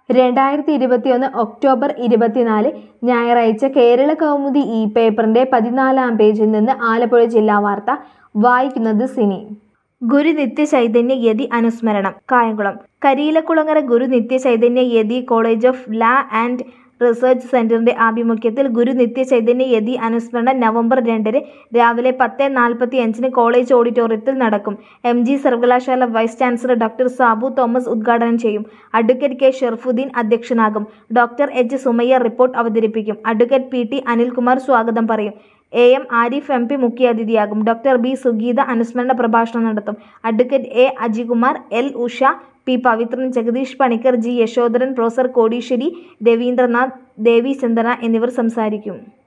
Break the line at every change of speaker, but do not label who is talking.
രണ്ടായിരത്തി ഇരുപത്തിയൊന്ന് ഒക്ടോബർ ഇരുപത്തിനാല് ഞായറാഴ്ച കേരള കൗമുദി ഇ പേപ്പറിന്റെ പതിനാലാം പേജിൽ നിന്ന് ആലപ്പുഴ ജില്ലാ വാർത്ത വായിക്കുന്നത് സിനി ഗുരു നിത്യ ചൈതന്യ യതി അനുസ്മരണം Kayamkulam Kariyilakulangara Guru Nithya Chaitanya Yati college of law and research സെന്ററിന്റെ ആഭിമുഖ്യത്തിൽ ഗുരു നിത്യ ചൈതന്യ യതി അനുസ്മരണം നവംബർ രണ്ടിന് രാവിലെ പത്ത് നാൽപ്പത്തി അഞ്ചിന് കോളേജ് ഓഡിറ്റോറിയത്തിൽ നടക്കും എം ജി സർവകലാശാല vice chancellor doctor Sabu Thomas ഉദ്ഘാടനം ചെയ്യും അഡ്വക്കേറ്റ് കെ ഷെർഫുദ്ദീൻ അധ്യക്ഷനാകും ഡോക്ടർ എച്ച് സുമയ്യ റിപ്പോർട്ട് അവതരിപ്പിക്കും അഡ്വക്കേറ്റ് പി ടി അനിൽകുമാർ സ്വാഗതം പറയും A M Arif M P മുഖ്യാതിഥിയാകും ഡോക്ടർ ബി സുഗീത അനുസ്മരണ പ്രഭാഷണം നടത്തും advocate A Ajikumar L Usha P Pavithran Jagadeesh Panicker G Yashodharan professor Kodeeswari Ravindranath Devi Chandana എന്നിവർ സംസാരിക്കും